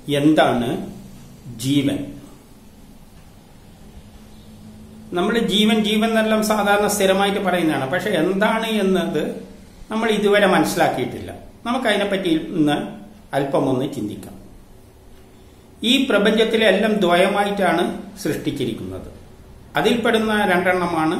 എന്താണ് ജീവൻ നമ്മൾ ജീവൻ ജീവൻ എന്നെല്ലാം സാധാരണ സ്ഥിരമായിട്ട് പറയുന്നതാണ് പക്ഷെ എന്താണ് എന്നത് നമ്മൾ ഇതുവരെ മനസ്സിലാക്കിയിട്ടില്ല നമുക്ക് അതിനെപ്പറ്റി ഇന്ന് അല്പം ഒന്ന് ചിന്തിക്കാം ഈ പ്രപഞ്ചത്തിലെ എല്ലാം ദ്വയമായിട്ടാണ് സൃഷ്ടിച്ചിരിക്കുന്നത് അതിൽപ്പെടുന്ന രണ്ടെണ്ണമാണ്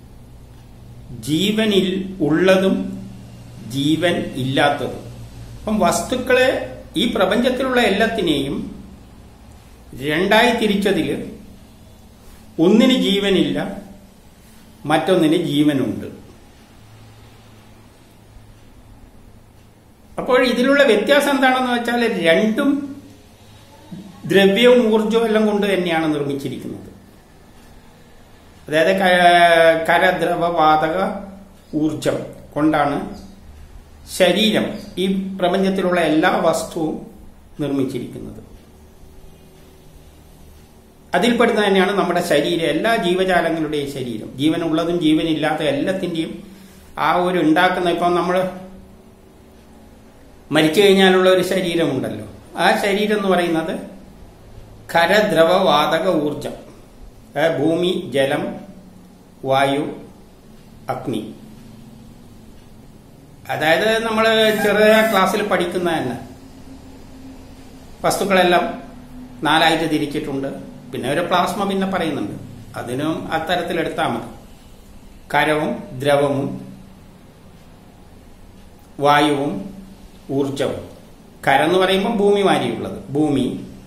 ജീവനിൽ ഉള്ളതും ജീവൻ ഇല്ലാത്തതും അപ്പം വസ്തുക്കളെ ഈ പ്രപഞ്ചത്തിലുള്ള എല്ലാത്തിനെയും രണ്ടായി തിരിച്ചതിൽ ഒന്നിന് ജീവനില്ല മറ്റൊന്നിന് ജീവനുണ്ട് അപ്പോൾ ഇതിലുള്ള വ്യത്യാസം എന്താണെന്ന് വെച്ചാൽ രണ്ടും ദ്രവ്യവും ഊർജവും എല്ലാം കൊണ്ട് തന്നെയാണ് നിർമ്മിച്ചിരിക്കുന്നത് അതായത് ക- കരദ്രവ വാതക ഊർജം കൊണ്ടാണ് ശരീരം ഈ പ്രപഞ്ചത്തിലുള്ള എല്ലാ വസ്തുവും നിർമ്മിച്ചിരിക്കുന്നത് അതിൽപ്പെടുന്ന തന്നെയാണ് നമ്മുടെ ശരീരം എല്ലാ ജീവജാലങ്ങളുടെയും ശരീരം ജീവനുള്ളതും ജീവനില്ലാത്ത എല്ലാത്തിന്റെയും ആ ഒരു ഉണ്ടാക്കുന്ന ഇപ്പം നമ്മൾ മരിച്ചു കഴിഞ്ഞാലുള്ള ഒരു ശരീരമുണ്ടല്ലോ ആ ശരീരം എന്ന് പറയുന്നത് ഖരദ്രവ വാതക ഊർജം അതായത് ഭൂമി ജലം വായു അഗ്നി അതായത് നമ്മൾ ചെറിയ ക്ലാസ്സിൽ പഠിക്കുന്ന തന്നെ വസ്തുക്കളെല്ലാം നാലായിട്ട് തിരിച്ചിട്ടുണ്ട് പിന്നെ ഒരു പ്ലാസ്മ പിന്നെ പറയുന്നുണ്ട് അതിനും അത്തരത്തിൽ എടുത്താൽ മതി കരവും ദ്രവവും വായുവും ഊർജവും കരം എന്ന് പറയുമ്പോൾ ഭൂമി മാരിയുള്ളത് ഭൂമി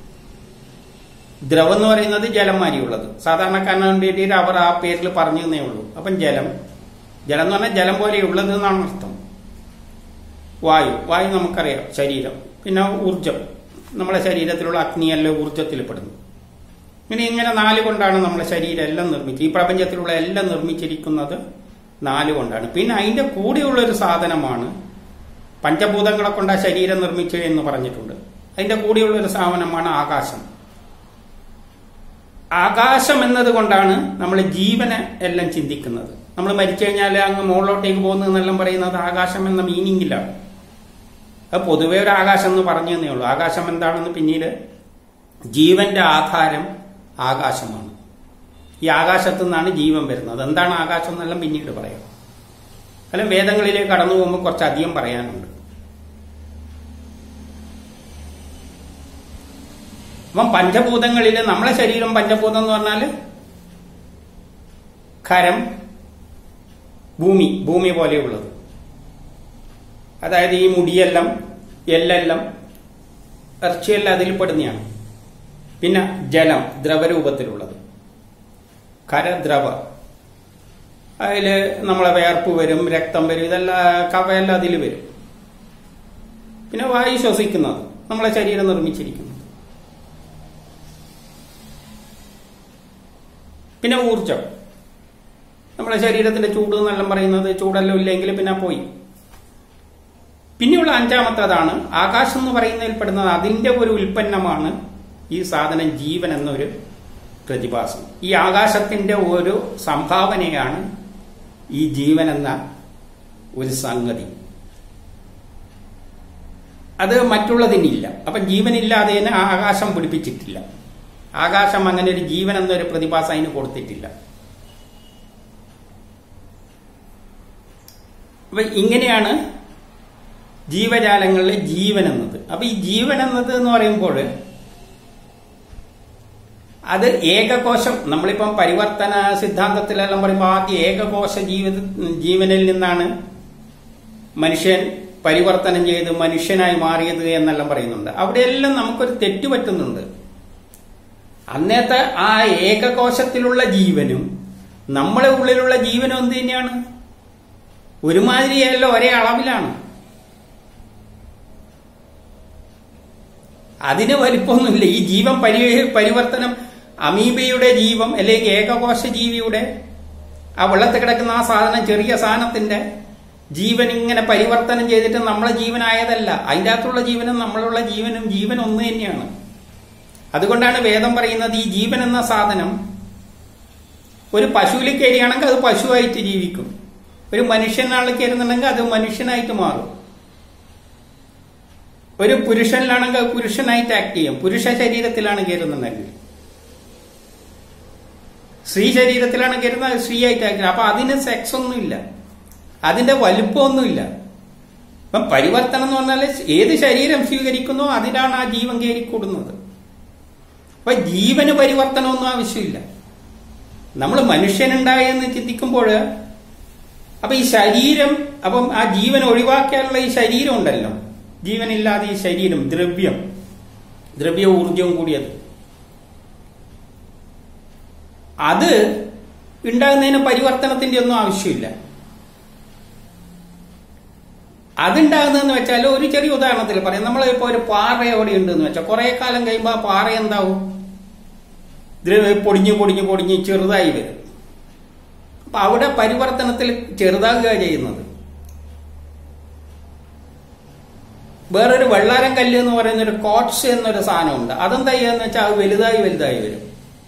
ദ്രവം എന്ന് പറയുന്നത് ജലം മാരിയുള്ളത് സാധാരണക്കാരന് വേണ്ടിയിട്ട് അവർ ആ പേരിൽ പറഞ്ഞു തന്നേ ഉള്ളൂ അപ്പം ജലം ജലം എന്ന് പറഞ്ഞാൽ ജലം പോലെയുള്ളത് എന്നാണ് അർത്ഥം വായു വായു നമുക്കറിയാം ശരീരം പിന്നെ ഊർജം നമ്മുടെ ശരീരത്തിലുള്ള അഗ്നിയല്ല ഊർജത്തിൽ പെടുന്നു ഇങ്ങനെ ഇങ്ങനെ നാല് കൊണ്ടാണ് നമ്മുടെ ശരീരം എല്ലാം നിർമ്മിച്ചത് ഈ പ്രപഞ്ചത്തിലുള്ള എല്ലാം നിർമ്മിച്ചിരിക്കുന്നത് നാല് കൊണ്ടാണ് പിന്നെ അതിന്റെ കൂടെയുള്ള ഒരു സാധനമാണ് പഞ്ചഭൂതങ്ങളെ കൊണ്ട് ആ ശരീരം നിർമ്മിച്ചു എന്ന് പറഞ്ഞിട്ടുണ്ട് അതിന്റെ കൂടെയുള്ള ഒരു സാധനമാണ് ആകാശം ആകാശം എന്നത് കൊണ്ടാണ് നമ്മൾ ജീവനെ എല്ലാം ചിന്തിക്കുന്നത് നമ്മൾ മരിച്ചു കഴിഞ്ഞാൽ അങ്ങ് മുകളിലോട്ടേക്ക് പോകുന്നതെന്നെല്ലാം പറയുന്നത് ആകാശം എന്ന മീനിങ്ങിലാണ് അത് പൊതുവേ ഒരു ആകാശം എന്ന് പറഞ്ഞു തന്നേ ഉള്ളൂ ആകാശം എന്താണെന്ന് പിന്നീട് ജീവന്റെ ആധാരം ആകാശമാണ് ഈ ആകാശത്തു നിന്നാണ് ജീവൻ വരുന്നത് എന്താണ് ആകാശം എന്നെല്ലാം പിന്നീട് പറയാം അല്ല വേദങ്ങളിലേക്ക് കടന്നു പോകുമ്പോൾ കുറച്ചധികം പറയാനുണ്ട് അപ്പം പഞ്ചഭൂതങ്ങളിൽ നമ്മളെ ശരീരം പഞ്ചഭൂതം എന്ന് പറഞ്ഞാല് ഖരം ഭൂമി ഭൂമി പോലെയുള്ളത് അതായത് ഈ മുടിയെല്ലാം എല്ലെല്ലാം ഇറച്ചിയെല്ലാം അതിൽ പെടുന്നതാണ് പിന്നെ ജലം ദ്രവരൂപത്തിലുള്ളത് കരദ്രവ അതിൽ നമ്മളെ വേർപ്പ് വരും രക്തം വരും ഇതെല്ലാം കവയെല്ലാം അതിൽ വരും പിന്നെ വായു ശ്വസിക്കുന്നത് നമ്മളെ ശരീരം നിർമ്മിച്ചിരിക്കുന്നത് പിന്നെ ഊർജം നമ്മുടെ ശരീരത്തിന്റെ ചൂട് എന്നെല്ലാം പറയുന്നത് ചൂടെല്ലാം ഇല്ലെങ്കിൽ പിന്നെ പോയി പിന്നെയുള്ള അഞ്ചാമത്തതാണ് ആകാശം എന്ന് പറയുന്നതിൽ പെടുന്നത് അതിന്റെ ഒരു ഉൽപ്പന്നമാണ് ഈ സാധനം ജീവൻ എന്നൊരു പ്രതിഭാസം ഈ ആകാശത്തിന്റെ ഒരു സംഭാവനയാണ് ഈ ജീവൻ എന്ന ഒരു സംഗതി അത് മറ്റുള്ളതിനില്ല അപ്പം ജീവനില്ലാതെ തന്നെ ആ ആകാശം പിടിപ്പിച്ചിട്ടില്ല ആകാശം അങ്ങനെ ഒരു ജീവൻ എന്നൊരു പ്രതിഭാസം അതിന് കൊടുത്തിട്ടില്ല അപ്പൊ ഇങ്ങനെയാണ് ജീവജാലങ്ങളിലെ ജീവൻ എന്നത് അപ്പൊ ഈ ജീവൻ എന്നത് എന്ന് പറയുമ്പോൾ അത് ഏകകോശം നമ്മളിപ്പം പരിവർത്തന സിദ്ധാന്തത്തിലെല്ലാം പറയുമ്പോൾ ആദ്യം ഏകകോശ ജീവിത ജീവനിൽ നിന്നാണ് മനുഷ്യൻ പരിവർത്തനം ചെയ്ത് മനുഷ്യനായി മാറിയത് എന്നെല്ലാം പറയുന്നുണ്ട് അവിടെയെല്ലാം നമുക്കൊരു തെറ്റ് പറ്റുന്നുണ്ട് അന്നത്തെ ആ ഏകകോശത്തിലുള്ള ജീവനും നമ്മളെ ഉള്ളിലുള്ള ജീവനും എന്ത് തന്നെയാണ് ഒരുമാതിരിയല്ല ഒരേ അളവിലാണ് അതിന് വലിപ്പമൊന്നുമില്ല ഈ ജീവൻ പരി പരിവർത്തനം അമീബയുടെ ജീവം അല്ലെങ്കിൽ ഏകകോശ ജീവിയുടെ ആ വെള്ളത്തിൽ കിടക്കുന്ന ആ സാധനം ചെറിയ സാധനത്തിന്റെ ജീവൻ ഇങ്ങനെ പരിവർത്തനം ചെയ്തിട്ട് നമ്മളെ ജീവനായതല്ല അതിൻ്റെ അകത്തുള്ള ജീവനും നമ്മളുള്ള ജീവനും ജീവൻ ഒന്ന് തന്നെയാണ് അതുകൊണ്ടാണ് വേദം പറയുന്നത് ഈ ജീവൻ എന്ന സാധനം ഒരു പശുവിൽ കയറിയാണെങ്കിൽ അത് പശുവായിട്ട് ജീവിക്കും ഒരു മനുഷ്യനാൾ കയറുന്നുണ്ടെങ്കിൽ അത് മനുഷ്യനായിട്ട് മാറും ഒരു പുരുഷനിലാണെങ്കിൽ അത് പുരുഷനായിട്ട് ആക്ട് ചെയ്യും പുരുഷ ശരീരത്തിലാണ് കയറുന്നുണ്ടെങ്കിൽ സ്ത്രീ ശരീരത്തിലാണ് കയറുന്നത് അത് സ്ത്രീ ആയിട്ട് ആക്ട് ചെയ്യും അപ്പൊ അതിന് സെക്സ് ഒന്നുമില്ല അതിന്റെ വലുപ്പമൊന്നുമില്ല അപ്പം പരിവർത്തനം എന്ന് പറഞ്ഞാൽ ഏത് ശരീരം സ്വീകരിക്കുന്നോ അതിലാണ് ആ ജീവൻ കയറിക്കൂടുന്നത് അപ്പൊ ജീവന് പരിവർത്തനമൊന്നും ആവശ്യമില്ല നമ്മൾ മനുഷ്യനുണ്ടായെന്ന് ചിന്തിക്കുമ്പോൾ അപ്പൊ ഈ ശരീരം അപ്പം ആ ജീവൻ ഒഴിവാക്കിയാലുള്ള ഈ ശരീരം ഉണ്ടല്ലോ ജീവനില്ലാതെ ഈ ശരീരം ദ്രവ്യം ദ്രവ്യ ഊർജവും കൂടിയത് അത് ഉണ്ടാകുന്നതിന് പരിവർത്തനത്തിന്റെ ഒന്നും ആവശ്യമില്ല അതുണ്ടാകുന്നതെന്ന് വെച്ചാൽ ഒരു ചെറിയ ഉദാഹരണത്തിൽ പറയാം നമ്മൾ ഇപ്പോൾ ഒരു പാറ എവിടെ ഉണ്ട് എന്ന് വെച്ചാൽ കുറെ കാലം കഴിയുമ്പോൾ ആ പാറ എന്താവും ദ്രവ്യ പൊടിഞ്ഞ് പൊടിഞ്ഞ് പൊടിഞ്ഞ് ചെറുതായി വരും അപ്പൊ അവിടെ പരിവർത്തനത്തിൽ ചെറുതാകുക ചെയ്യുന്നത് വേറൊരു വെള്ളാരം കല്ല് എന്ന് പറയുന്ന ഒരു കോട്സ് എന്നൊരു സാധനമുണ്ട് അതെന്താ ചെയ്യാന്ന് വെച്ചാൽ അത് വലുതായി വലുതായി വരും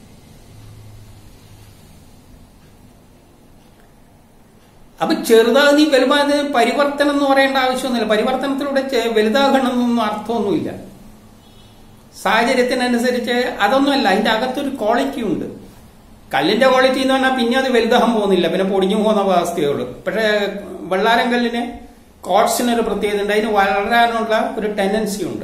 അപ്പൊ ചെറുതാകുന്ന ഈ വലുതാത് പരിവർത്തനം എന്ന് പറയേണ്ട ആവശ്യമൊന്നുമില്ല പരിവർത്തനത്തിലൂടെ ചെ- വലുതാകണമെന്നൊന്നും അർത്ഥമൊന്നുമില്ല സാഹചര്യത്തിനനുസരിച്ച് അതൊന്നുമല്ല അതിന്റെ അകത്തൊരു ക്വാളിറ്റി ഉണ്ട് കല്ലിന്റെ ക്വാളിറ്റി എന്ന് പറഞ്ഞാൽ പിന്നെ അത് വലുതാകാൻ പോകുന്നില്ല പിന്നെ പൊടിഞ്ഞു പോകുന്ന അവസ്ഥയേ ഉള്ളൂ പക്ഷേ വെള്ളാരം കല്ലിന് കോട്സിനൊരു പ്രത്യേകത ഉണ്ട് അതിന് വളരാനുള്ള ഒരു ടെൻഡൻസി ഉണ്ട്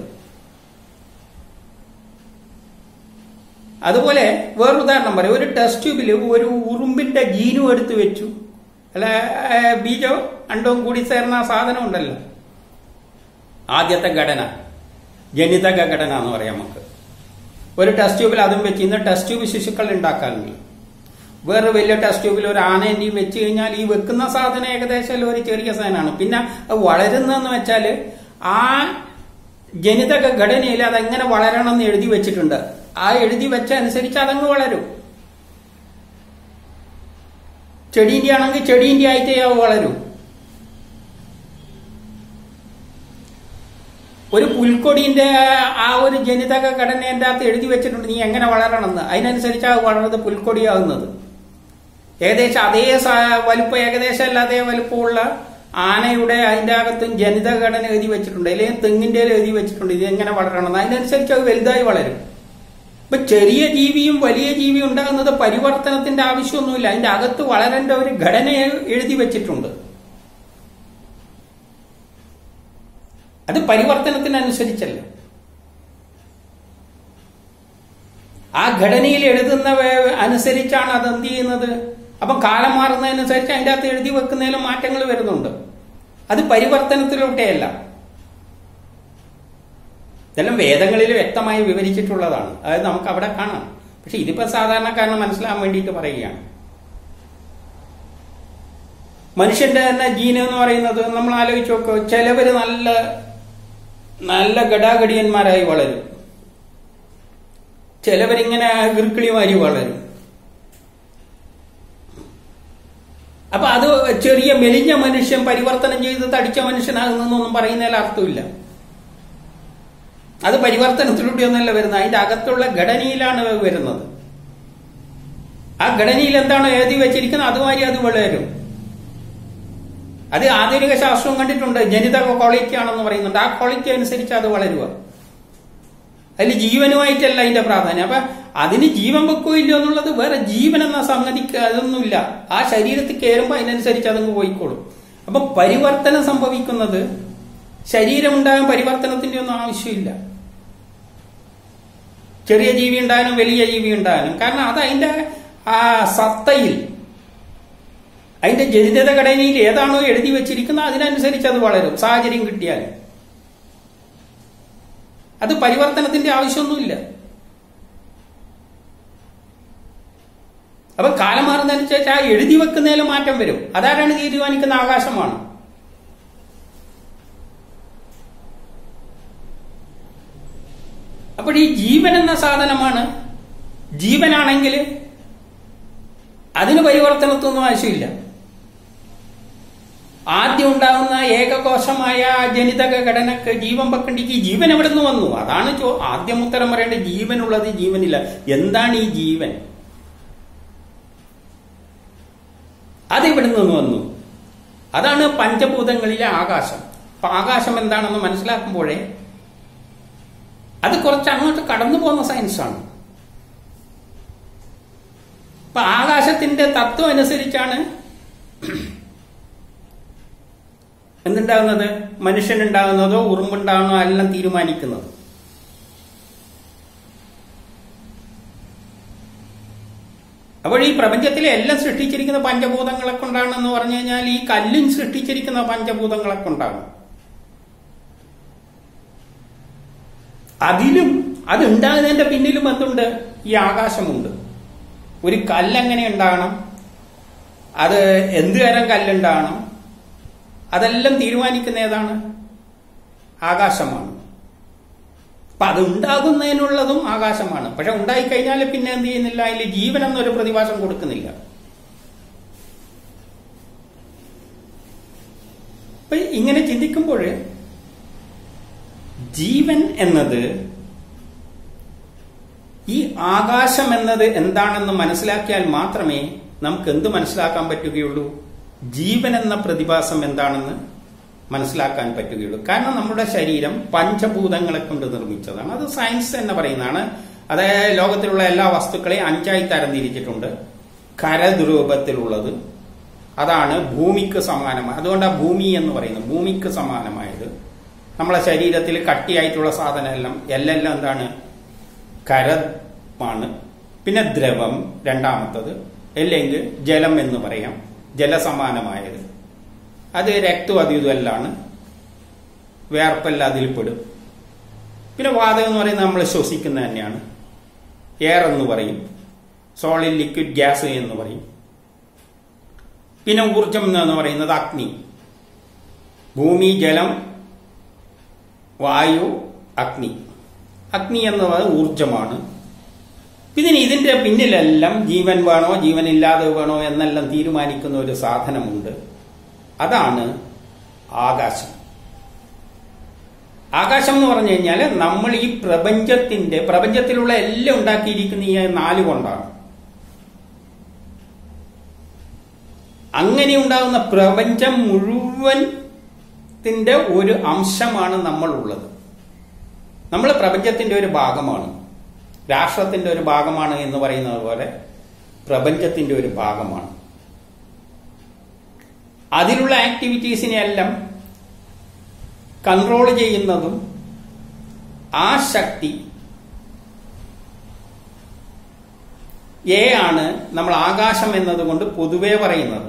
അതുപോലെ വേറൊരു ഉദാഹരണം പറയാം ഒരു ടെസ്റ്റ് ട്യൂബിൽ ഒരു ഉറുമ്പിന്റെ ജീനും എടുത്ത് വെച്ചു അല്ല ഏ, ബീജോ അണ്ടവും കൂടി ചേർന്ന ആ സാധനം ഉണ്ടല്ലോ ആദ്യത്തെ ഘടന ജനിതക ഘടന എന്ന് പറയാം നമുക്ക് ഒരു ടെസ്റ്റ് ട്യൂബിൽ അതും വെച്ച് ഇന്ന് ടെസ്റ്റ് ട്യൂബ് ശിശുക്കൾ ഉണ്ടാക്കാറുണ്ട് വേറെ വലിയ ടെസ്റ്റ് ട്യൂബിൽ ഒരു ആനേന്റെയും വെച്ച് കഴിഞ്ഞാൽ ഈ വെക്കുന്ന സാധനം ഏകദേശം ഒരു ചെറിയ സാധനമാണ് പിന്നെ അത് വളരുന്നതെന്ന് വെച്ചാൽ ആ ജനിതക ഘടനയിൽ അതെങ്ങനെ വളരണം എന്ന് എഴുതി വെച്ചിട്ടുണ്ട് ആ എഴുതി വെച്ച അനുസരിച്ച് അതങ്ങ് വളരും ചെടീന്റെ ആണെങ്കിൽ ചെടീന്റെ ആയിട്ടേ അത് വളരും ഒരു പുൽക്കൊടിന്റെ ആ ഒരു ജനിതക ഘടനേന്റെ അകത്ത് എഴുതി വെച്ചിട്ടുണ്ട് നീ എങ്ങനെ വളരണമെന്ന് അതിനനുസരിച്ച് അത് വളർന്നത് പുൽക്കൊടിയാകുന്നത് ഏകദേശം അതേ സ- വലുപ്പം ഏകദേശം അല്ല അതേ വലുപ്പമുള്ള ആനയുടെ അതിന്റെ അകത്തും ജനിതക ഘടന എഴുതി വെച്ചിട്ടുണ്ട് അല്ലെങ്കിൽ തെങ്ങിന്റെ എഴുതി വെച്ചിട്ടുണ്ട് ഇത് എങ്ങനെ വളരണം അതിനനുസരിച്ച് അത് വലുതായി വളരും ഇപ്പൊ ചെറിയ ജീവിയും വലിയ ജീവിയും ഉണ്ടാകുന്നത് പരിവർത്തനത്തിന്റെ ആവശ്യമൊന്നുമില്ല അതിന്റെ അകത്ത് വളരേണ്ട ഒരു ഘടന എഴുതി വെച്ചിട്ടുണ്ട് അത് പരിവർത്തനത്തിനനുസരിച്ചല്ല ആ ഘടനയിൽ എഴുതുന്ന വേ- അനുസരിച്ചാണ് അത് എന്ത് ചെയ്യുന്നത് അപ്പം കാലം മാറുന്നതനുസരിച്ച് അതിൻ്റെ അകത്ത് എഴുതി വെക്കുന്നതിലും മാറ്റങ്ങൾ വരുന്നുണ്ട് അത് പരിവർത്തനത്തിലൂടെയല്ല ഇതെല്ലാം വേദങ്ങളിൽ വ്യക്തമായി വിവരിച്ചിട്ടുള്ളതാണ് അത് നമുക്ക് അവിടെ കാണാം പക്ഷെ ഇതിപ്പോ സാധാരണക്കാരന് മനസ്സിലാകാൻ വേണ്ടിയിട്ട് പറയുകയാണ് മനുഷ്യന്റെ തന്നെ ജീൻ എന്ന് പറയുന്നത് നമ്മൾ ആലോചിച്ച് നോക്കുക ചിലവര് നല്ല നല്ല ഗടാഗടിയന്മാരായി വളരും ചിലവരിങ്ങനെ ഗിർക്കിളിമാരി വളരും അപ്പൊ അത് ചെറിയ മെലിഞ്ഞ മനുഷ്യൻ പരിവർത്തനം ചെയ്ത് തടിച്ച മനുഷ്യനാകുന്നൊന്നും പറയുന്നതിൽ അർത്ഥമില്ല അത് പരിവർത്തനത്തിലൂടെ ഒന്നല്ല വരുന്നത് അതിന്റെ അകത്തുള്ള ഘടനയിലാണ് വരുന്നത് ആ ഘടനയിൽ എന്താണ് എഴുതി വെച്ചിരിക്കുന്നത് അതുമാതിരി അത് വളരും അത് ആധുനിക ശാസ്ത്രവും കണ്ടിട്ടുണ്ട് ജനിതക ക്വാളിറ്റി ആണെന്ന് പറയുന്നുണ്ട് ആ ക്വാളിറ്റി അനുസരിച്ച് അത് വളരുക അതിൽ ജീവനുമായിട്ടല്ല അതിന്റെ പ്രാധാന്യം അപ്പൊ അതിന് ജീവൻ വെക്കുകയോ ഇല്ലയോ എന്നുള്ളത് വേറെ ജീവൻ എന്ന സംഗതിക്ക് അതൊന്നുമില്ല ആ ശരീരത്തിൽ കയറുമ്പോൾ അതിനനുസരിച്ച് അതങ്ങ് പോയിക്കോളും അപ്പൊ പരിവർത്തനം സംഭവിക്കുന്നത് ശരീരം ഉണ്ടാകാൻ പരിവർത്തനത്തിന്റെ ഒന്നും ആവശ്യമില്ല ചെറിയ ജീവി ഉണ്ടാകാനും വലിയ ജീവി ഉണ്ടാകാനും കാരണം അത് അതിന്റെ ആ സത്തയിൽ അതിന്റെ ജനിതക ഘടനയിൽ ഏതാണോ എഴുതി വെച്ചിരിക്കുന്നത് അതിനനുസരിച്ച് അത് വളരും സാഹചര്യം കിട്ടിയാൽ അത് പരിവർത്തനത്തിന്റെ ആവശ്യമൊന്നുമില്ല അപ്പൊ കാലം മാറുന്നതനുസരിച്ച് ആ എഴുതി വെക്കുന്നതിൽ മാറ്റം വരും അതാരാണ് തീരുമാനിക്കുന്ന ആകാശമാണ് അപ്പോൾ ഈ ജീവൻ എന്ന സാധനമാണ് ജീവനാണെങ്കിൽ അതിന് പരിവർത്തനത്തൊന്നും ആവശ്യമില്ല ആദ്യം ഉണ്ടാകുന്ന ഏകകോശമായ ജനിതക ഘടനക്ക് ജീവൻ വെക്കണ്ടെങ്കിൽ ജീവൻ എവിടെ നിന്ന് വന്നു അതാണ് ചോ ആദ്യം ഉത്തരം പറയേണ്ടത് ജീവനുള്ളത് ജീവനില്ല എന്താണ് ഈ ജീവൻ അതെവിടെ നിന്ന് വന്നു അതാണ് പഞ്ചഭൂതങ്ങളിലെ ആകാശം അപ്പൊ ആകാശം എന്താണെന്ന് മനസ്സിലാക്കുമ്പോഴേ അത് കുറച്ച് അങ്ങോട്ട് കടന്നു പോകുന്ന സയൻസാണ് അപ്പൊ ആകാശത്തിന്റെ തത്വം അനുസരിച്ചാണ് എന്തുണ്ടാകുന്നത് മനുഷ്യനുണ്ടാകുന്നതോ ഉറുമ്പുണ്ടാകുന്നതോ എല്ലാം തീരുമാനിക്കുന്നത് അപ്പോൾ ഈ പ്രപഞ്ചത്തിലെ എല്ലാം സൃഷ്ടിച്ചിരിക്കുന്ന പഞ്ചഭൂതങ്ങളെ കൊണ്ടാണെന്ന് പറഞ്ഞു കഴിഞ്ഞാൽ ഈ കല്ലും സൃഷ്ടിച്ചിരിക്കുന്ന പഞ്ചഭൂതങ്ങളെ കൊണ്ടാണ് അതിലും അത് ഉണ്ടാകുന്നതിന്റെ പിന്നിലും എന്തുണ്ട് ഈ ആകാശമുണ്ട് ഒരു കല്ലെങ്ങനെ ഉണ്ടാകണം അത് എന്ത് തരം കല്ലുണ്ടാകണം അതെല്ലാം തീരുമാനിക്കുന്ന ഏതാണ് ആകാശമാണ് അപ്പൊ അത് ഉണ്ടാകുന്നതിനുള്ളതും ആകാശമാണ് പക്ഷെ ഉണ്ടായിക്കഴിഞ്ഞാൽ പിന്നെ എന്ത് ചെയ്യുന്നില്ല അതിൽ ജീവൻ എന്നൊരു പ്രതിഭാസം കൊടുക്കുന്നില്ല അപ്പൊ ഇങ്ങനെ ചിന്തിക്കുമ്പോൾ ജീവൻ എന്നത് ഈ ആകാശം എന്നത് എന്താണെന്ന് മനസ്സിലാക്കിയാൽ മാത്രമേ നമുക്ക് എന്ത് മനസ്സിലാക്കാൻ പറ്റുകയുള്ളൂ ജീവൻ എന്ന പ്രതിഭാസം എന്താണെന്ന് മനസ്സിലാക്കാൻ പറ്റുകയുള്ളൂ കാരണം നമ്മുടെ ശരീരം പഞ്ചഭൂതങ്ങളെ കൊണ്ട് നിർമ്മിച്ചതാണ് അത് സയൻസ് എന്ന് പറയുന്നതാണ് അതായത് ലോകത്തിലുള്ള എല്ലാ വസ്തുക്കളെയും അഞ്ചായി തരംതിരിച്ചിട്ടുണ്ട് കരദ്രൂപത്തിലുള്ളത് അതാണ് ഭൂമിക്ക് സമാനമായ അതുകൊണ്ടാണ് ഭൂമി എന്ന് പറയുന്നത് ഭൂമിക്ക് സമാനമായത് നമ്മളെ ശരീരത്തിൽ കട്ടിയായിട്ടുള്ള സാധനം എല്ലാം എല്ലാം എന്താണ് കരമാണ് പിന്നെ ദ്രവം രണ്ടാമത്തത് അല്ലെങ്കിൽ ജലം എന്ന് പറയാം ജലസമാനമായത് അത് രക്തവും അത് ഇതുമെല്ലാണ് വേർപ്പെല്ലാം അതിൽ പെടും പിന്നെ വാതകം എന്ന് പറയുന്നത് നമ്മൾ ശ്വസിക്കുന്നത് തന്നെയാണ് എയർ എന്ന് പറയും സോളിഡ് ലിക്വിഡ് ഗ്യാസ് എന്ന് പറയും പിന്നെ ഊർജം എന്ന് പറയുന്നത് അഗ്നി ഭൂമി ജലം വായു അഗ്നി അഗ്നി എന്നത് ഊർജമാണ് ഇതിന് ഇതിന്റെ പിന്നിലെല്ലാം ജീവൻ വേണോ ജീവനില്ലാതെ വേണോ എന്നെല്ലാം തീരുമാനിക്കുന്ന ഒരു സാധനമുണ്ട് അതാണ് ആകാശം ആകാശം എന്ന് പറഞ്ഞു കഴിഞ്ഞാൽ നമ്മൾ ഈ പ്രപഞ്ചത്തിന്റെ പ്രപഞ്ചത്തിലുള്ള എല്ലാം ഉണ്ടാക്കിയിരിക്കുന്ന ഈ നാല് കൊണ്ടാണ് അങ്ങനെ ഉണ്ടാകുന്ന പ്രപഞ്ചം മുഴുവൻ ഒരു അംശമാണ് നമ്മൾ ഉള്ളത് നമ്മൾ പ്രപഞ്ചത്തിന്റെ ഒരു ഭാഗമാണ് രാഷ്ട്രത്തിന്റെ ഒരു ഭാഗമാണ് എന്ന് പറയുന്നത് പോലെ പ്രപഞ്ചത്തിന്റെ ഒരു ഭാഗമാണ് അതിലുള്ള ആക്ടിവിറ്റീസിനെ എല്ലാം കൺട്രോൾ ചെയ്യുന്നതും ആ ശക്തി എ ആണ് നമ്മൾ ആകാശം എന്നതുകൊണ്ട് പൊതുവെ പറയുന്നത്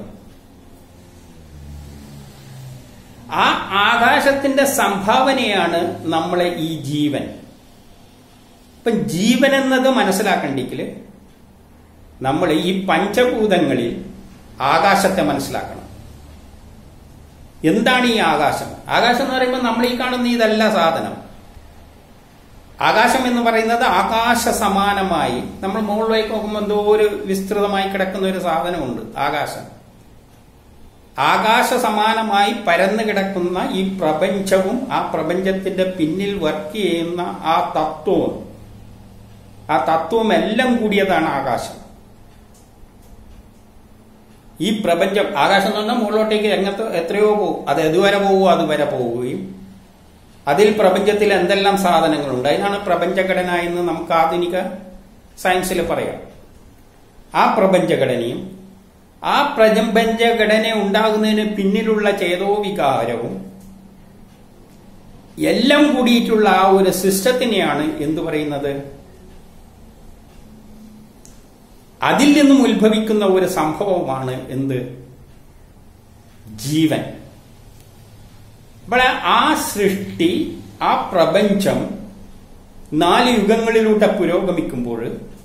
ആ ആകാശത്തിന്റെ സംഭാവനയാണ് നമ്മളെ ഈ ജീവൻ ഇപ്പൊ ജീവൻ എന്നത് മനസ്സിലാക്കണ്ടെങ്കിൽ നമ്മൾ ഈ പഞ്ചഭൂതങ്ങളിൽ ആകാശത്തെ മനസ്സിലാക്കണം എന്താണ് ഈ ആകാശം ആകാശം എന്ന് പറയുമ്പോൾ നമ്മൾ ഈ കാണുന്ന ഇതല്ല സാധനം ആകാശം എന്ന് പറയുന്നത് ആകാശ സമാനമായി നമ്മൾ മുകളിലേക്ക് നോക്കുമ്പോൾ എന്തോ ഒരു വിസ്തൃതമായി കിടക്കുന്ന ഒരു സാധനമുണ്ട് ആകാശം ആകാശ സമാനമായി പരന്നു കിടക്കുന്ന ഈ പ്രപഞ്ചവും ആ പ്രപഞ്ചത്തിന്റെ പിന്നിൽ വർക്ക് ചെയ്യുന്ന ആ തത്വവും ആ തത്വം എല്ലാം കൂടിയതാണ് ആകാശം ഈ പ്രപഞ്ചം ആകാശം എന്ന് പറഞ്ഞാൽ മുകളിലോട്ടേക്ക് എങ്ങനത്തെ എത്രയോ പോകും അത് എതുവരെ പോകുമോ അതുവരെ പോവുകയും അതിൽ പ്രപഞ്ചത്തിൽ എന്തെല്ലാം സാധനങ്ങളുണ്ട് അതിനാണ് പ്രപഞ്ചഘടന എന്ന് നമുക്ക് ആധുനിക സയൻസിൽ പറയാം ആ പ്രപഞ്ചഘടനയും ആ പ്രപഞ്ചഘടന ഉണ്ടാകുന്നതിന് പിന്നിലുള്ള ചേതോവികാരവും എല്ലാം കൂടിയിട്ടുള്ള ആ ഒരു സിസ്റ്റത്തിനെയാണ് എന്തു പറയുന്നത് അതിൽ നിന്നും ഉത്ഭവിക്കുന്ന ഒരു സംഭവമാണ് എന്ത് ജീവൻ അപ്പോൾ ആ സൃഷ്ടി ആ പ്രപഞ്ചം നാല് യുഗങ്ങളിലൂടെ പുരോഗമിക്കുമ്പോൾ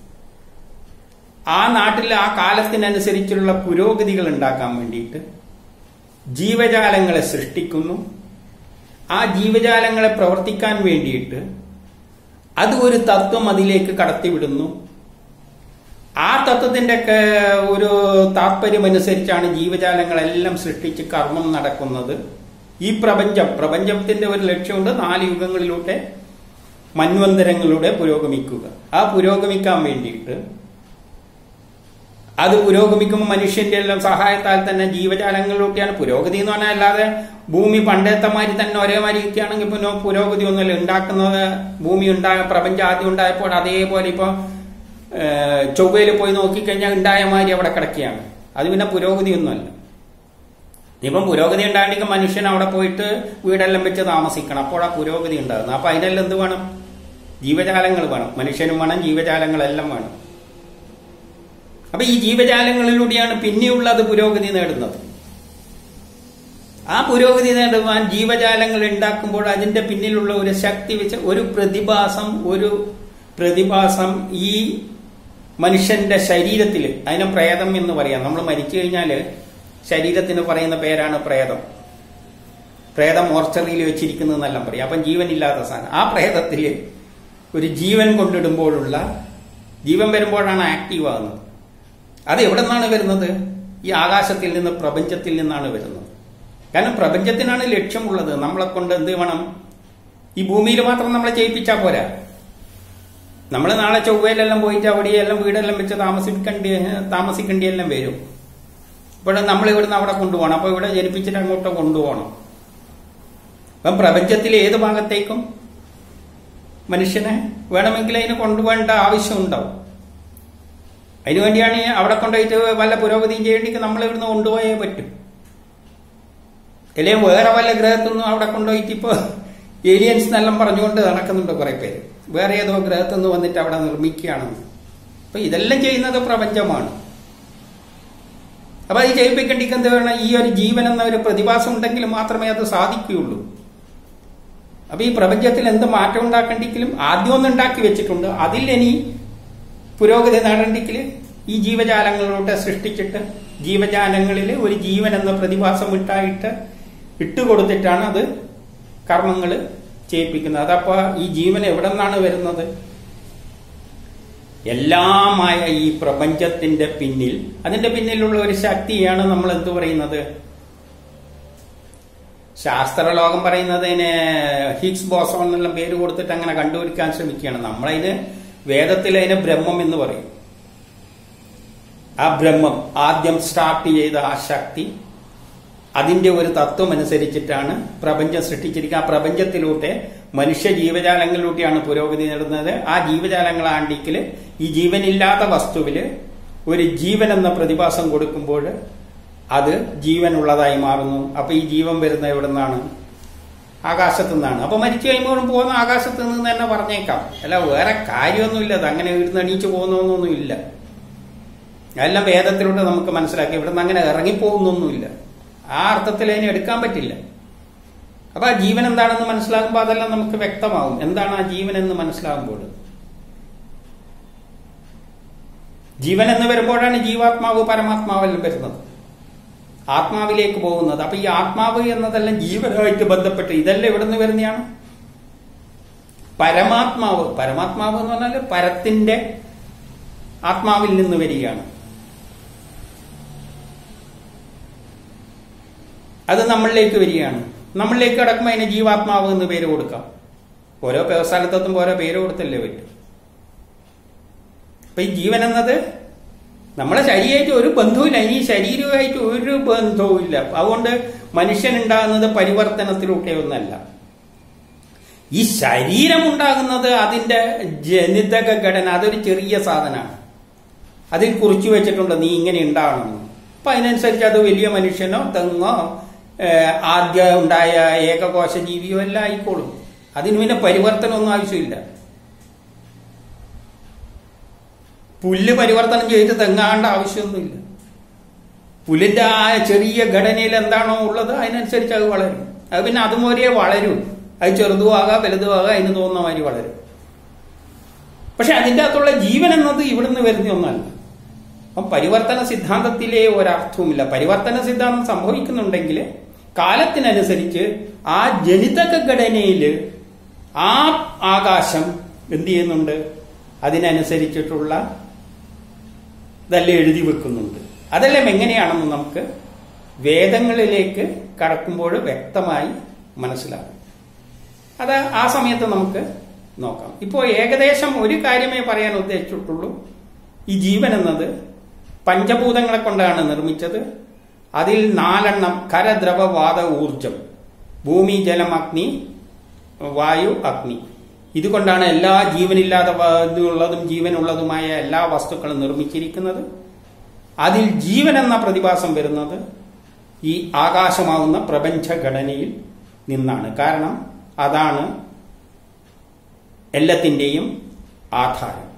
ആ നാട്ടിൽ ആ കാലത്തിനനുസരിച്ചുള്ള പുരോഗതികൾ ഉണ്ടാക്കാൻ വേണ്ടിയിട്ട് ജീവജാലങ്ങളെ സൃഷ്ടിക്കുന്നു ആ ജീവജാലങ്ങളെ പ്രവർത്തിക്കാൻ വേണ്ടിയിട്ട് അത് ഒരു തത്വം അതിലേക്ക് കടത്തിവിടുന്നു ആ തത്വത്തിന്റെ ഒക്കെ ഒരു താല്പര്യമനുസരിച്ചാണ് ജീവജാലങ്ങളെല്ലാം സൃഷ്ടിച്ച് കർമ്മം നടക്കുന്നത് ഈ പ്രപഞ്ചം പ്രപഞ്ചത്തിന്റെ ഒരു ലക്ഷ്യമുണ്ട് നാല് യുഗങ്ങളിലൂടെ മന്വന്തരങ്ങളിലൂടെ പുരോഗമിക്കുക ആ പുരോഗമിക്കാൻ വേണ്ടിയിട്ട് അത് പുരോഗമിക്കുമ്പോൾ മനുഷ്യന്റെ എല്ലാം സഹായത്താൽ തന്നെ ജീവജാലങ്ങളിലൂടെയാണ് പുരോഗതി എന്ന് പറഞ്ഞാൽ അല്ലാതെ ഭൂമി പണ്ടത്തെ മാതിരി തന്നെ ഒരേ മാതിരി ഇരിക്കുകയാണെങ്കിൽ പിന്നെ പുരോഗതി ഒന്നുമില്ല ഉണ്ടാക്കുന്നത് ഭൂമി ഉണ്ടായ പ്രപഞ്ചം ആദ്യം ഉണ്ടായപ്പോൾ അതേപോലെ ഇപ്പൊ ചൊവ്വയിൽ പോയി നോക്കിക്കഴിഞ്ഞാൽ ഉണ്ടായ മാതിരി അവിടെ കിടക്കുകയാണ് അത് പിന്നെ പുരോഗതി ഒന്നുമല്ല ഇപ്പം പുരോഗതി ഉണ്ടാകണമെങ്കിൽ മനുഷ്യൻ അവിടെ പോയിട്ട് വീടെല്ലാം വെച്ച് താമസിക്കണം അപ്പോൾ ആ പുരോഗതി ഉണ്ടാകുന്നത് അപ്പൊ അതിനെല്ലാം എന്ത് വേണം ജീവജാലങ്ങൾ വേണം മനുഷ്യനും വേണം ജീവജാലങ്ങളെല്ലാം വേണം അപ്പൊ ഈ ജീവജാലങ്ങളിലൂടെയാണ് പിന്നെയുള്ളത് പുരോഗതി നേടുന്നത് ആ പുരോഗതി നേടുവാൻ ജീവജാലങ്ങൾ ഉണ്ടാക്കുമ്പോൾ അതിന്റെ പിന്നിലുള്ള ഒരു ശക്തി വെച്ച് ഒരു പ്രതിഭാസം ഒരു പ്രതിഭാസം ഈ മനുഷ്യന്റെ ശരീരത്തിൽ അതിനെ പ്രേതം എന്ന് പറയാം നമ്മൾ മരിച്ചു കഴിഞ്ഞാല് ശരീരത്തിന് പറയുന്ന പേരാണ് പ്രേതം പ്രേതം മോർച്ചറിയിൽ വെച്ചിരിക്കുന്നതെന്നെല്ലാം പറയും അപ്പം ജീവനില്ലാത്ത സാധനം ആ പ്രേതത്തിൽ ഒരു ജീവൻ കൊണ്ടിടുമ്പോഴുള്ള ജീവൻ വരുമ്പോഴാണ് ആക്റ്റീവ് ആകുന്നത് അത് എവിടെ നിന്നാണ് വരുന്നത് ഈ ആകാശത്തിൽ നിന്ന് പ്രപഞ്ചത്തിൽ നിന്നാണ് വരുന്നത് കാരണം പ്രപഞ്ചത്തിനാണ് ലക്ഷ്യമുള്ളത് നമ്മളെ കൊണ്ട് എന്ത് വേണം ഈ ഭൂമിയിൽ മാത്രം നമ്മളെ ചെയ്യിപ്പിച്ചാൽ പോരാ നമ്മൾ നാളെ ചൊവ്വയിലെല്ലാം പോയിട്ട് അവിടെയെല്ലാം വീടെല്ലാം വെച്ച് താമസിക്കേണ്ടി താമസിക്കേണ്ടി എല്ലാം വരും ഇവിടെ നമ്മൾ ഇവിടുന്ന് അവിടെ കൊണ്ടുപോകണം അപ്പൊ ഇവിടെ ജനിപ്പിച്ചിട്ട് അങ്ങോട്ട് കൊണ്ടുപോകണം അപ്പം പ്രപഞ്ചത്തിലെ ഏത് ഭാഗത്തേക്കും മനുഷ്യനെ വേണമെങ്കിൽ അതിന് കൊണ്ടുപോകേണ്ട ആവശ്യമുണ്ടാവും അതിനുവേണ്ടിയാണ് അവിടെ കൊണ്ടുപോയിട്ട് വല്ല പുരോഗതിയും ചെയ്യേണ്ടെങ്കിൽ നമ്മൾ ഇവിടുന്ന് കൊണ്ടുപോയേ പറ്റും അല്ലെങ്കിൽ വേറെ വല്ല ഗ്രഹത്തൊന്നും അവിടെ കൊണ്ടുപോയിട്ട് ഇപ്പൊ ഏലിയൻസ് എന്നെല്ലാം പറഞ്ഞുകൊണ്ട് നടക്കുന്നുണ്ട് കുറെ പേര് വേറെ ഏതോ ഗ്രഹത്തു നിന്ന് വന്നിട്ട് അവിടെ നിർമ്മിക്കുകയാണെന്ന് അപ്പൊ ഇതെല്ലാം ചെയ്യുന്നത് പ്രപഞ്ചമാണ് അപ്പൊ അത് ചെയ്യിപ്പിക്കേണ്ടിക്ക് എന്ത് വേണം ഈ ഒരു ജീവൻ എന്ന ഒരു പ്രതിഭാസം ഉണ്ടെങ്കിൽ മാത്രമേ അത് സാധിക്കുകയുള്ളൂ അപ്പൊ ഈ പ്രപഞ്ചത്തിൽ എന്ത് മാറ്റം ഉണ്ടാക്കേണ്ടെങ്കിലും ആദ്യം ഒന്ന് ഉണ്ടാക്കി വെച്ചിട്ടുണ്ട് അതിൽ ഇനി പുരോഗതി നേടേണ്ടെങ്കിൽ ഈ ജീവജാലങ്ങളിലൂടെ സൃഷ്ടിച്ചിട്ട് ജീവജാലങ്ങളിൽ ഒരു ജീവൻ എന്ന പ്രതിഭാസം ഇട്ടായിട്ട് ഇട്ടുകൊടുത്തിട്ടാണ് അത് കർമ്മങ്ങൾ ചെയ്യിപ്പിക്കുന്നത് അതപ്പോ ഈ ജീവൻ എവിടെ നിന്നാണ് വരുന്നത് എല്ലാമായ ഈ പ്രപഞ്ചത്തിന്റെ പിന്നിൽ അതിന്റെ പിന്നിലുള്ള ഒരു ശക്തിയാണ് നമ്മൾ എന്ത് പറയുന്നത് ശാസ്ത്രലോകം പറയുന്നതിന് ഹിഗ്സ് ബോസോൺ എന്നെല്ലാം പേര് കൊടുത്തിട്ട് അങ്ങനെ കണ്ടുപിടിക്കാൻ ശ്രമിക്കുകയാണ് നമ്മളതിന് വേദത്തിൽ അതിന് ബ്രഹ്മം എന്ന് പറയും ആ ബ്രഹ്മം ആദ്യം സ്റ്റാർട്ട് ചെയ്ത ആ ശക്തി അതിന്റെ ഒരു തത്വം അനുസരിച്ചിട്ടാണ് പ്രപഞ്ചം സൃഷ്ടിച്ചിരിക്കുക ആ പ്രപഞ്ചത്തിലൂടെ മനുഷ്യ ജീവജാലങ്ങളിലൂടെയാണ് പുരോഗതി നേടുന്നത് ആ ജീവജാലങ്ങളാണ്ടിക്കൽ ഈ ജീവനില്ലാത്ത വസ്തുവില് ഒരു ജീവൻ എന്ന പ്രതിഭാസം കൊടുക്കുമ്പോൾ അത് ജീവനുള്ളതായി മാറുന്നു അപ്പൊ ഈ ജീവൻ വരുന്ന എവിടെ നിന്നാണ് ആകാശത്തു നിന്നാണ് അപ്പൊ മരിച്ചു കഴിയുമ്പോഴും പോകുന്ന ആകാശത്ത് നിന്ന് തന്നെ പറഞ്ഞേക്കാം അല്ല വേറെ കാര്യമൊന്നുമില്ല അത് അങ്ങനെ ഇവിടുന്ന് എണീച്ചു പോകുന്നൊന്നുമില്ല എല്ലാം വേദത്തിലൂടെ നമുക്ക് മനസ്സിലാക്കി ഇവിടുന്ന് അങ്ങനെ ഇറങ്ങിപ്പോകുന്നൊന്നുമില്ല ആ അർത്ഥത്തിൽ അതിനെ എടുക്കാൻ പറ്റില്ല അപ്പൊ ആ ജീവൻ എന്താണെന്ന് മനസ്സിലാകുമ്പോൾ അതെല്ലാം നമുക്ക് വ്യക്തമാവും എന്താണ് ആ ജീവൻ എന്ന് മനസ്സിലാകുമ്പോൾ ജീവൻ എന്ന് വരുമ്പോഴാണ് ജീവാത്മാവ് പരമാത്മാവെല്ലാം വരുന്നത് ആത്മാവിലേക്ക് പോകുന്നത് അപ്പൊ ഈ ആത്മാവ് എന്നതെല്ലാം ജീവനുമായിട്ട് ബന്ധപ്പെട്ട് ഇതെല്ലാം എവിടെ നിന്ന് വരുന്നതാണ് പരമാത്മാവ് പരമാത്മാവ് എന്ന് പറഞ്ഞാൽ പരത്തിന്റെ ആത്മാവിൽ നിന്ന് വരികയാണ് അത് നമ്മളിലേക്ക് വരികയാണ് നമ്മളിലേക്ക് കിടക്കുമ്പോൾ അതിന് ജീവാത്മാവ് എന്ന് പേര് കൊടുക്കാം ഓരോ സ്ഥലത്തെത്തുമ്പോൾ ഓരോ പേര് കൊടുത്തല്ലേ പറ്റും അപ്പൊ ഈ ജീവൻ എന്നത് നമ്മളെ ശരീരമായിട്ട് ഒരു ബന്ധവുമില്ല ഇനി ശരീരവുമായിട്ട് ഒരു ബന്ധവുമില്ല അതുകൊണ്ട് മനുഷ്യൻ ഉണ്ടാകുന്നത് പരിവർത്തനത്തിലൂടെ ഒന്നല്ല ഈ ശരീരം ഉണ്ടാകുന്നത് അതിന്റെ ജനിതക ഘടന അതൊരു ചെറിയ സാധനമാണ് അതിൽ കുറിച്ചു വെച്ചിട്ടുണ്ട് നീ ഇങ്ങനെ ഉണ്ടാവണമെന്ന് അപ്പൊ അതിനനുസരിച്ച് അത് വലിയ മനുഷ്യനോ തെങ്ങോ ആദ്യ ഉണ്ടായ ഏകകോശ ജീവിയോ എല്ലാം ആയിക്കോളും അതിന് പിന്നെ പരിവർത്തനമൊന്നും ആവശ്യമില്ല പുല്ല് പരിവർത്തനം ചെയ്തിട്ട് തെങ്ങാണ്ട ആവശ്യമൊന്നുമില്ല പുല്ലിന്റെ ആ ചെറിയ ഘടനയിൽ എന്താണോ ഉള്ളത് അതിനനുസരിച്ച് അത് വളരും അത് പിന്നെ അതുപോലെ വളരും അത് ചെറുതുമാകാം വലുതുമാകാം അതിന് തോന്നുന്ന മാതിരി വളരും പക്ഷെ അതിൻ്റെ അകത്തുള്ള ജീവൻ എന്നത് ഇവിടുന്ന് വരുന്ന ഒന്നല്ല അപ്പം പരിവർത്തന സിദ്ധാന്തത്തിലെ ഒരർത്ഥവുമില്ല പരിവർത്തന സിദ്ധാന്തം സംഭവിക്കുന്നുണ്ടെങ്കിൽ കാലത്തിനനുസരിച്ച് ആ ജനിതക ഘടനയിൽ ആ ആകാശം എന്ത് ചെയ്യുന്നുണ്ട് അതിനനുസരിച്ചിട്ടുള്ള ഇതെല്ലാം എഴുതി വെക്കുന്നുണ്ട് അതെല്ലാം എങ്ങനെയാണെന്ന് നമുക്ക് വേദങ്ങളിലേക്ക് കടക്കുമ്പോൾ വ്യക്തമായി മനസ്സിലാകും അത് ആ സമയത്ത് നമുക്ക് നോക്കാം ഇപ്പോൾ ഏകദേശം ഒരു കാര്യമേ പറയാൻ ഉദ്ദേശിച്ചിട്ടുള്ളൂ ഈ ജീവൻ എന്നത് പഞ്ചഭൂതങ്ങളെ കൊണ്ടാണ് നിർമ്മിച്ചത് അതിൽ നാലെണ്ണം കരദ്രവ വാത ഊർജം ഭൂമി ജലം അഗ്നി വായു അഗ്നി ഇതുകൊണ്ടാണ് എല്ലാ ജീവനില്ലാതെ ഉള്ളതും ജീവനുള്ളതുമായ എല്ലാ വസ്തുക്കളും നിർമ്മിച്ചിരിക്കുന്നത് അതിൽ ജീവൻ എന്ന പ്രതിഭാസം വരുന്നത് ഈ ആകാശമാവുന്ന പ്രപഞ്ചഘടനയിൽ നിന്നാണ് കാരണം അതാണ് എല്ലാത്തിൻ്റെയും ആധാരം